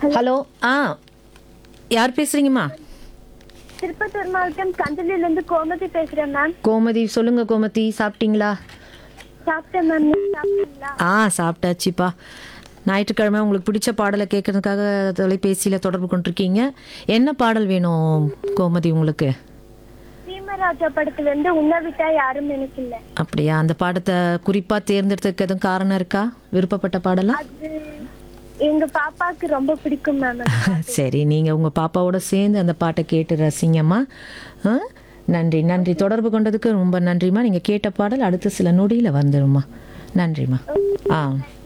Hello ஆ யார் பேசுறீங்கம்மா திருப்பத்தூர் மாவட்டம் கந்தலில இருந்து கோமதி பேசுறேன் மேம் கோமதி சொல்லுங்க கோமதி சாப்பிட்டீங்களா சாப்பிட்டேன் மேம் நீங்க சாப்பிட்டீங்களா ஆ சாப்பிட்டாச்சுப்பா ஞாயிற்றுக்கிழமை உங்களுக்கு பிடிச்ச பாடலை கேட்கறதுக்காக தொலைபேசியில் தொடர்பு கொண்டிருக்கீங்க என்ன பாடல் வேணும் கோமதி உங்களுக்கு சீமராஜா படத்துல இருந்து உன்னை விட்டா யாரும் எனக்கு இல்ல அப்படியா அந்த பாடத்தை குறிப்பாக தேர்ந்தெடுத்ததுக்கு எதுவும் காரணம் இருக்கா விருப்பப்பட்ட பாடலா அது எங்க பாப்பாக்கு ரொம்ப பிடிக்கும் மேம் சரி நீங்கள் உங்கள் பாப்பாவோட சேர்ந்து அந்த பாட்டை கேட்டு ரசிங்கம்மா ஆ? நன்றி நன்றி தொடர்பு கொண்டதுக்கு ரொம்ப நன்றிம்மா நீங்கள் கேட்ட பாடல் அடுத்த சில நொடியில் வந்துடும்மா நன்றிம்மா ஆ